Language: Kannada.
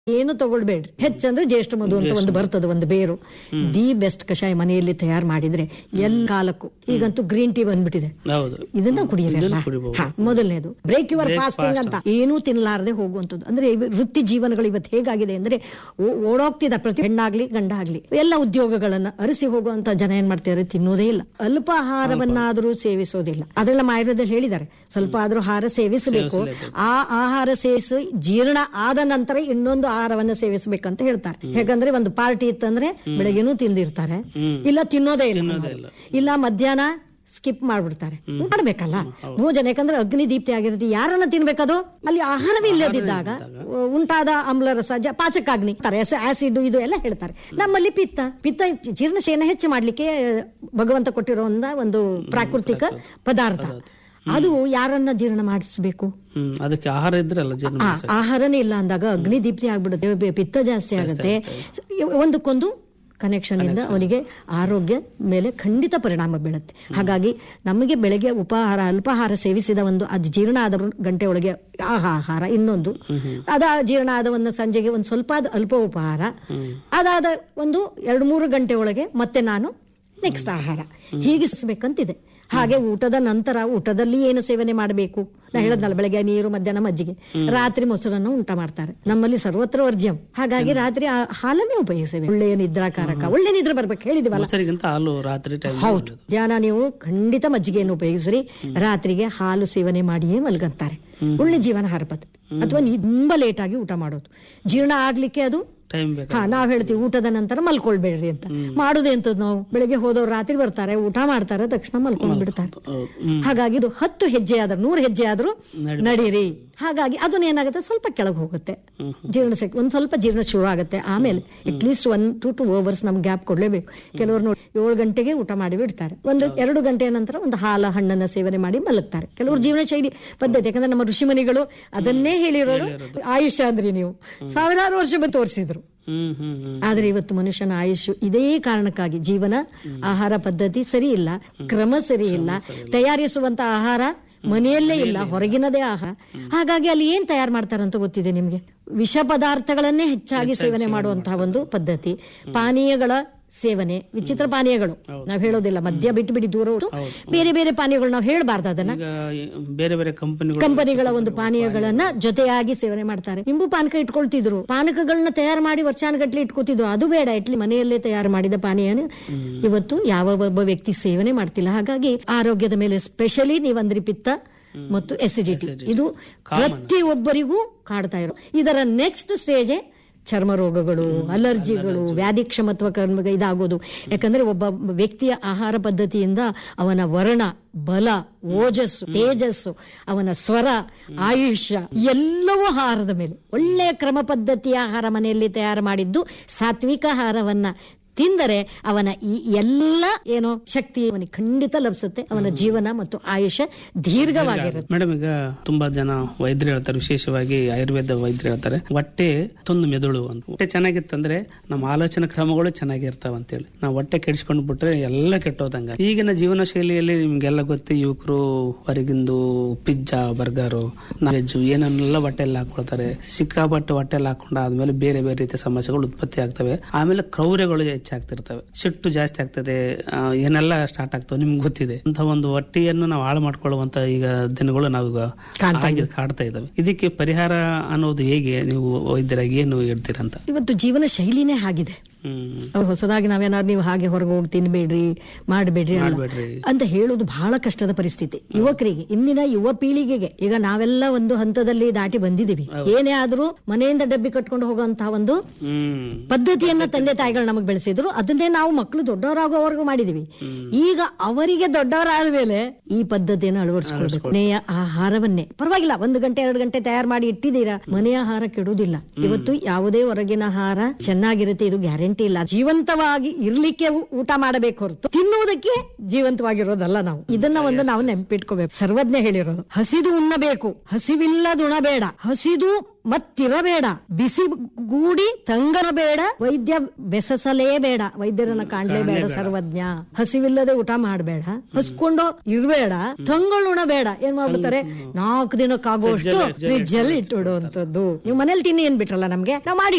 ಏನು ತಗೊಳ್ಬೇಡ್ರಿ ಹೆಚ್ಚಂದ್ರೆ ಜ್ಯೇಷ್ಠ ಮಧು ಅಂತ ಒಂದು ಬರ್ತದೆ ಒಂದು ಬೇರು ದಿ ಬೆಸ್ಟ್ ಕಷಾಯ ಮನೆಯಲ್ಲಿ ತಯಾರು ಮಾಡಿದ್ರೆ ಎಲ್ಲ ಕಾಲಕ್ಕೂ ಈಗಂತೂ ಗ್ರೀನ್ ಟೀ ಬಂದ್ಬಿಟ್ಟಿದೆ ಹೌದು ಇದನ್ನ ಕುಡಿಯಿರಿ ಇದನ್ನ ಅಲ್ಲ? ಕುಡಿಬಹುದು. ಹಾ, ಮೊದಲನೇದು ಬ್ರೇಕ್ ಯುವರ್ ಫಾಸ್ಟಿಂಗ್ ಅಂತ ಏನೂ ತಿನ್ನಲಾರದೆ ಹೋಗುವಂಥದ್ದು ಅಂದ್ರೆ ಇವ- ವೃತ್ತಿ ಜೀವನಗಳು ಇವತ್ತು ಹೇಗಾಗಿದೆ ಅಂದ್ರೆ ಓ- ಓಡೋಗ್ತಿದ ಪ್ರತಿ ಹೆಣ್ಣಾಗ್ಲಿ ಗಂಡ ಆಗ್ಲಿ ಎಲ್ಲ ಉದ್ಯೋಗಗಳನ್ನ ಅರಿಸಿ ಹೋಗುವಂತ ಜನ ಏನ್ ಮಾಡ್ತಾರೆ ತಿನ್ನೋದೇ ಇಲ್ಲ ಅಲ್ಪಾಹಾರವನ್ನಾದರೂ ಸೇವಿಸೋದಿಲ್ಲ ಅದೆಲ್ಲ ಆಯುರ್ವೇದದಲ್ಲಿ ಹೇಳಿದ್ದಾರೆ ಸ್ವಲ್ಪ ಆದ್ರೂ ಆಹಾರ ಸೇವಿಸಬೇಕು ಆ ಆಹಾರ ಸೇವಿಸಿ ಜೀರ್ಣ ಆದ ನಂತರ ಇನ್ನೊಂದು ಆಹಾರವನ್ನ ಸೇವಿಸಬೇಕಂತ ಹೇಳ್ತಾರೆ ಯಾಕಂದ್ರೆ ಒಂದು ಪಾರ್ಟಿ ಇತ್ತಂದ್ರೆ ಬೆಳಗ್ಗೆನೂ ತಿಂದಿರ್ತಾರೆ ಇಲ್ಲ ತಿನ್ನೋದೇ ಇಲ್ಲ ಇಲ್ಲ ಮಧ್ಯಾಹ್ನ ಸ್ಕಿಪ್ ಮಾಡ್ಬಿಡ್ತಾರೆ ಮಾಡ್ಬೇಕಲ್ಲ ಭೋಜನ ಯಾಕಂದ್ರೆ ಅಗ್ನಿ ದೀಪ್ತಿ ಆಗಿರುತ್ತೆ ಯಾರನ್ನ ತಿನ್ಬೇಕದು ಅಲ್ಲಿ ಆಹಾರವೇ ಇಲ್ಲದಿದ್ದಾಗ ಉಂಟಾದ ಆಮ್ಲರಸ ಜ- ಪಾಚಕಾಗ್ನಿ ಆಸಿಡ್ ಇದು ಎಲ್ಲ ಹೇಳ್ತಾರೆ ನಮ್ಮಲ್ಲಿ ಪಿತ್ತ ಪಿತ್ತ ಜೀರ್ಣಶಯನ ಹೆಚ್ಚು ಮಾಡ್ಲಿಕ್ಕೆ ಭಗವಂತ ಕೊಟ್ಟಿರೋ ಒಂದು ಪ್ರಾಕೃತಿಕ ಪದಾರ್ಥ ಅದು ಯಾರನ್ನ ಜೀರ್ಣ ಮಾಡಿಸ್ಬೇಕು ಹ್ಮ್ ಅದಕ್ಕೆ ಆಹಾರ ಇದ್ರಲ್ಲ ಜೀರ್ಣ ಆ, ಆಹಾರನೇ ಇಲ್ಲ ಅಂದಾಗ ಅಗ್ನಿ ದೀಪ್ತಿ ಆಗ್ಬಿಡುತ್ತೆ ಬೆ- ಪಿತ್ತ ಜಾಸ್ತಿ ಆಗುತ್ತೆ ಒಂದಕ್ಕೊಂದು ಕನೆಕ್ಷನ್ ಇಂದ ಅವನಿಗೆ ಆರೋಗ್ಯ ಮೇಲೆ ಖಂಡಿತ ಪರಿಣಾಮ ಬೀಳುತ್ತೆ ಹಾಗಾಗಿ ನಮಗೆ ಬೆಳಗ್ಗೆ ಉಪಹಾರ ಅಲ್ಪಾಹಾರ ಸೇವಿಸಿದ ಒಂದು ಅದು ಜೀರ್ಣ ಆದ ಗಂಟೆ ಒಳಗೆ ಆಹಾ ಆಹಾರ ಇನ್ನೊಂದು ಅದ ಜೀರ್ಣ ಆದ ಒಂದು ಸಂಜೆಗೆ ಒಂದು ಸ್ವಲ್ಪ ಆದ ಅಲ್ಪ ಉಪಹಾರ ಅದಾದ ಒಂದು ಎರಡು ಮೂರು ಗಂಟೆ ಒಳಗೆ ಮತ್ತೆ ನಾನು ನೆಕ್ಸ್ಟ್ ಆಹಾರ ಹೀಗಿಸ್ಬೇಕಂತಿದೆ ಹಾಗೆ ಊಟದ ನಂತರ ಊಟದಲ್ಲಿ ಏನು ಸೇವನೆ ಮಾಡಬೇಕು ನಾ ಹೇಳದ್ನಲ್ಲ ಬೆಳಗ್ಗೆ ನೀರು ಮಧ್ಯಾಹ್ನ ಮಜ್ಜಿಗೆ ರಾತ್ರಿ ಮೊಸರನ್ನು ಊಟ ಮಾಡ್ತಾರೆ ನಮ್ಮಲ್ಲಿ ಸರ್ವತ್ರ ವರ್ಜ್ಯಂ ಹಾಗಾಗಿ ರಾತ್ರಿ ಆ ಹಾಲನ್ನೇ ಉಪಯೋಗಿಸಬೇಕು ಒಳ್ಳೆಯ ನಿದ್ರಾಕಾರಕ ಒಳ್ಳೆ ನಿದ್ರೆ ಬರ್ಬೇಕು ಹೇಳಿದಿವಲ್ಲ ಮೊಸರಿಗಿಂತ ಹಾಲು ರಾತ್ರಿ ಟೈಮ್ ಹೌದು ಧ್ಯಾನ ನೀವು ಖಂಡಿತ ಮಜ್ಜಿಗೆಯನ್ನು ಉಪಯೋಗಿಸ್ರಿ ರಾತ್ರಿಗೆ ಹಾಲು ಸೇವನೆ ಮಾಡಿಯೇ ಮಲ್ಗಂತಾರೆ ಒಳ್ಳೆ ಜೀವನಾಹಾರ ಪದ್ಧತಿ ಅಥವಾ ನೀವು ತುಂಬಾ ಲೇಟ್ ಆಗಿ ಊಟ ಮಾಡೋದು ಜೀರ್ಣ ಆಗ್ಲಿಕ್ಕೆ ಅದು ಟೈಮ್ ಬೇಕು ಹಾ ನಾವ್ ಹೇಳ್ತೀವಿ ಊಟದ ನಂತರ ಮಲ್ಕೊಳ್ಬೇಡ್ರಿ ಅಂತ ಮಾಡುದೇ ಅಂತದ್ ನಾವು ಬೆಳಿಗ್ಗೆ ಹೋದವ್ರು ರಾತ್ರಿ ಬರ್ತಾರೆ ಊಟ ಮಾಡ್ತಾರೆ ತಕ್ಷಣ ಮಲ್ಕೊಂಡ್ ಬಿಡ್ತಾರೆ ಹೌದು. ಹ್ಮ್. ಹಾಗಾಗಿ ಇದು ಹತ್ತು ಹೆಜ್ಜೆ ಆದ್ರೂ ನೂರು ಹೆಜ್ಜೆ ಆದ್ರೂ ನಡೀರಿ ಹಾಗಾಗಿ ಅದನ್ನ ಏನಾಗುತ್ತೆ ಸ್ವಲ್ಪ ಕೆಳಗೆ ಹೋಗುತ್ತೆ ಜೀರ್ಣ ಶಕ್ತಿ ಒಂದ್ ಸ್ವಲ್ಪ ಜೀರ್ಣ ಶುರು ಆಗುತ್ತೆ ಆಮೇಲೆ at least one to two hours ನಮ್ಗೆ ಗ್ಯಾಪ್ ಕೊಡ್ಲೇಬೇಕು ಕೆಲವರು ನೋಡಿ ಏಳು ಗಂಟೆಗೆ ಊಟ ಮಾಡಿ ಬಿಡ್ತಾರೆ ಒಂದು ಎರಡು ಗಂಟೆಯ ನಂತರ ಒಂದು ಹಾಲ ಹಣ್ಣನ್ನ ಸೇವನೆ ಮಾಡಿ ಮಲಗ್ತಾರೆ ಕೆಲವರು ಜೀವನ ಶೈಲಿ ಪದ್ಧತಿ ಯಾಕಂದ್ರೆ ನಮ್ಮ ಋಷಿಮುನಿಗಳು ಅದನ್ನೇ ಹೇಳಿರೋದು ಆಯುಷ್ಯ ಅಂದ್ರಿ ನೀವು ಸಾವಿರಾರು ವರ್ಷ ಬಂದು ತೋರಿಸಿದ್ರು ಹ್ಮ್ ಹ್ಮ್ ಹ್ಮ್ ಆದ್ರೆ ಇವತ್ತು ಮನುಷ್ಯನ ಆಯುಷ್ ಇದೇ ಕಾರಣಕ್ಕಾಗಿ ಜೀವನ ಆಹಾರ ಪದ್ಧತಿ ಸರಿ ಇಲ್ಲ ಕ್ರಮ ಸರಿ ಇಲ್ಲ ತಯಾರಿಸುವಂತ ಆಹಾರ ಮನೆಯಲ್ಲೇ ಇಲ್ಲ ಹೊರಗಿನದೇ ಆಹಾರ ಹಾಗಾಗಿ ಅಲ್ಲಿ ಏನ್ ತಯಾರು ಮಾಡ್ತಾರಂತ ಗೊತ್ತಿದೆ ನಿಮ್ಗೆ ವಿಷ ಪದಾರ್ಥಗಳನ್ನೇ ಹೆಚ್ಚಾಗಿ ಸೇವನೆ ಮಾಡುವಂತಹ ಒಂದು ಪದ್ಧತಿ ಪಾನೀಯಗಳ ಸೇವನೆ ವಿಚಿತ್ರ ಪಾನೀಯಗಳು ನಾವ್ ಹೇಳೋದಿಲ್ಲ ಮದ್ಯ ಬಿಟ್ಟು ಬಿಡಿ ದೂರ ಉಂಟು. ಬೇರೆ ಬೇರೆ ಪಾನೀಯಗಳು ನಾವು ಹೇಳಬಾರ್ದು ಅದನ್ನ ಈಗ ಬೇರೆ ಬೇರೆ ಕಂಪನಿಗಳು ಕಂಪನಿಗಳ ಒಂದು ಪಾನೀಯಗಳನ್ನ ಜೊತೆಯಾಗಿ ಸೇವನೆ ಮಾಡ್ತಾರೆ ನಿಂಬು ಪಾನಕ ಇಟ್ಕೊಳ್ತಿದ್ರು ಪಾನಕಗಳನ್ನ ತಯಾರು ಮಾಡಿ ವರ್ಷಾನುಗಟ್ಲೆ ಇಟ್ಕೋತಿದ್ರು ಅದು ಬೇಡ ಇಟ್ಲಿ ಮನೆಯಲ್ಲೇ ತಯಾರು ಮಾಡಿದ ಪಾನೀಯನ ಇವತ್ತು ಯಾವ ಒಬ್ಬ ವ್ಯಕ್ತಿ ಸೇವನೆ ಮಾಡ್ತಿಲ್ಲ ಹಾಗಾಗಿ ಆರೋಗ್ಯದ ಮೇಲೆ ಸ್ಪೆಷಲಿ ನೀವಂದ್ರಿ ಪಿತ್ತ ಮತ್ತು ಎಸಿಡಿಟಿ ಇದು ಪ್ರತಿಯೊಬ್ಬರಿಗೂ ಕಾಡ್ತಾ ಇರೋ ಇದರ ನೆಕ್ಸ್ಟ್ ಸ್ಟೇಜ್ ಚರ್ಮ ರೋಗಗಳು ಅಲರ್ಜಿಗಳು ವ್ಯಾಧಿ ಕ್ಷಮತ್ವ ಕರ್ಮ ಇದಾಗೋದು ಯಾಕಂದ್ರೆ ಒಬ್ಬ ವ್ಯಕ್ತಿಯ ಆಹಾರ ಪದ್ಧತಿಯಿಂದ ಅವನ ವರ್ಣ ಬಲ ಓಜಸ್ಸು ತೇಜಸ್ಸು ಅವನ ಸ್ವರ ಆಯುಷ್ಯ ಎಲ್ಲವೂ ಆಹಾರದ ಮೇಲೆ ಒಳ್ಳೆಯ ಕ್ರಮ ಪದ್ಧತಿಯ ಆಹಾರ ಮನೆಯಲ್ಲಿ ತಯಾರು ಮಾಡಿದ್ದು ಸಾತ್ವಿಕ ಆಹಾರವನ್ನ ತಿಂದರೆ ಅವನ ಈ ಎಲ್ಲ ಏನೋ ಶಕ್ತಿ ಅವನಿಗೆ ಖಂಡಿತ ಲಭಿಸುತ್ತೆ ಅವನ ಜೀವನ ಮತ್ತು ಆಯುಷ್ಯ ದೀರ್ಘವಾಗಿರುತ್ತೆ ಮೇಡಮ್ ಈಗ ತುಂಬಾ ಜನ ವೈದ್ಯರು ಹೇಳ್ತಾರೆ ವಿಶೇಷವಾಗಿ ಆಯುರ್ವೇದ ವೈದ್ಯರು ಹೇಳ್ತಾರೆ ಹೊಟ್ಟೆ ತೊಂದು ಮೆದುಳು ಅಂತ ಹೊಟ್ಟೆ ಚೆನ್ನಾಗಿತ್ತಂದ್ರೆ ನಮ್ಮ ಆಲೋಚನಾ ಕ್ರಮಗಳು ಚೆನ್ನಾಗಿರ್ತಾವ ಅಂತೇಳಿ ನಾವು ಹೊಟ್ಟೆ ಕೆಡಿಸ್ಕೊಂಡು ಬಿಟ್ರೆ ಎಲ್ಲ ಕೆಟ್ಟೋದಂಗ ಈಗಿನ ಜೀವನ ಶೈಲಿಯಲ್ಲಿ ನಿಮ್ಗೆಲ್ಲ ಗೊತ್ತು ಯುವಕರು ಹೊರಗಿಂದು ಪಿಜ್ಜಾ ಬರ್ಗರು ವೆಜ್ ಏನನ್ನೆಲ್ಲ ಹೊಟ್ಟೆಲ್ಲ ಹಾಕೊಳ್ತಾರೆ ಸಿಕ್ಕಾಪಟ್ಟೆ ಹೊಟ್ಟೆಲ್ಲ ಹಾಕೊಂಡು ಆದ್ಮೇಲೆ ಬೇರೆ ಬೇರೆ ರೀತಿಯ ಸಮಸ್ಯೆಗಳು ಉತ್ಪತ್ತಿ ಆಗ್ತವೆ ಆಮೇಲೆ ಕ್ರೌರ್ಯಗಳು ಹೆಚ್ಚಾಗ್ತಿರ್ತವೆ ಸಿಟ್ಟು ಜಾಸ್ತಿ ಆಗ್ತದೆ ಆ, ಏನೆಲ್ಲ ಸ್ಟಾರ್ಟ್ ಆಗ್ತವೆ ನಿಮ್ಗೆ ಗೊತ್ತಿದೆ ಅಂತ ಒಂದು ಹೊಟ್ಟೆಯನ್ನು ನಾವು ಹಾಳು ಮಾಡ್ಕೊಳ್ಳುವಂತ ಈಗ ದಿನಗಳು ನಾವೀಗ ಆಗಿ- ಕಾಡ್ತಾ ಇದ್ದಾವೆ ಇದಕ್ಕೆ ಪರಿಹಾರ ಅನ್ನೋದು ಹೇಗೆ ನೀವು ವೈದ್ಯರಾಗಿ ಏನು ಹೇಳ್ತೀರಂತ ಇವತ್ತು ಜೀವನ ಶೈಲಿನೇ ಆಗಿದೆ ಹ್ಮ್ ಅವ್ ಹೊಸದಾಗಿ ನಾವೇನಾದ್ರು ನೀವು ಹಾಗೆ ಹೊರಗೆ ಹೋಗಿ ತಿನ್ಬೇಡ್ರಿ ಮಾಡಬೇಡ್ರಿ ಮಾಡ್ಬೇಡ್ರಿ. ಅಂತ ಹೇಳೋದು ಬಹಳ ಕಷ್ಟದ ಪರಿಸ್ಥಿತಿ ಯುವಕರಿಗೆ ಇಂದಿನ ಯುವ ಪೀಳಿಗೆಗೆ ಈಗ ನಾವೆಲ್ಲ ಒಂದು ಹಂತದಲ್ಲಿ ದಾಟಿ ಬಂದಿದ್ದೀವಿ ಏನೇ ಆದ್ರೂ ಮನೆಯಿಂದ ಡಬ್ಬಿ ಕಟ್ಕೊಂಡು ಹೋಗುವಂತಹ ಒಂದು ಹ್ಮ್ ಪದ್ಧತಿಯನ್ನ ತಂದೆ ತಾಯಿಗಳು ನಮಗೆ ಬೆಳೆಸಿದ್ರು ಅದನ್ನೇ ನಾವು ಮಕ್ಕಳು ದೊಡ್ಡವರಾಗೋವರೆಗೂ ಮಾಡಿದೀವಿ ಈಗ ಅವರಿಗೆ ದೊಡ್ಡವರಾದ ಮೇಲೆ ಈ ಪದ್ಧತಿಯನ್ನು ಅಳವಡಿಸ್ಕೊಳ್ಬೇಕು ಮನೆಯ ಆಹಾರವನ್ನೇ ಪರವಾಗಿಲ್ಲ ಒಂದು ಗಂಟೆ ಎರಡು ಗಂಟೆ ತಯಾರು ಮಾಡಿ ಇಟ್ಟಿದ್ದೀರಾ ಮನೆಯ ಆಹಾರ ಕೆಡುವುದಿಲ್ಲ ಇವತ್ತು ಯಾವುದೇ ಹೊರಗಿನ ಆಹಾರ ಚೆನ್ನಾಗಿರುತ್ತೆ ಇದು ಗ್ಯಾರಂಟಿ ಇಲ್ಲ ಜೀವಂತವಾಗಿ ಇರ್ಲಿಕ್ಕೆ ಊ- ಊಟ ಮಾಡಬೇಕು ಹೊರತು ತಿನ್ನುವುದಕ್ಕೆ ಜೀವಂತವಾಗಿರೋದಲ್ಲ ನಾವು ಇದನ್ನ ಒಂದು ನಾವು ನೆನಪಿಟ್ಕೋಬೇಕು ಸರ್ವಜ್ಞ ಹೇಳಿರೋದು ಹಸಿದು ಉಣ್ಣಬೇಕು ಹಸಿವಿಲ್ಲದ ಉಣಬೇಡ ಹಸಿದು ಮತ್ತಿರಬೇಡ ಬಿಸಿ ಗೂಡಿ ತಂಗರಬೇಡ ವೈದ್ಯ ಬೆಸಸಲೇಬೇಡ ವೈದ್ಯರನ್ನ ಕಾಣ್ಲೇಬೇಡ ಸರ್ವಜ್ಞ ಹಸಿವಿಲ್ಲದೆ ಊಟ ಮಾಡಬೇಡ ಹಸ್ಕೊಂಡು ಇರ್ಬೇಡ ತಂಗಳುಣಬೇಡ ಏನ್ ಮಾಡ್ಬಿಡ್ತಾರೆ ನಾಲ್ಕು ದಿನಕ್ಕಾಗುವಷ್ಟು ಫ್ರಿಜ್ ಅಲ್ಲಿ ಇಟ್ಟಿಡುವಂತದ್ದು ನೀವು ಮನೇಲಿ ತಿನ್ನಿ ಏನ್ ಬಿಟ್ರಲ್ಲ ನಮ್ಗೆ ನಾವು ಮಾಡಿ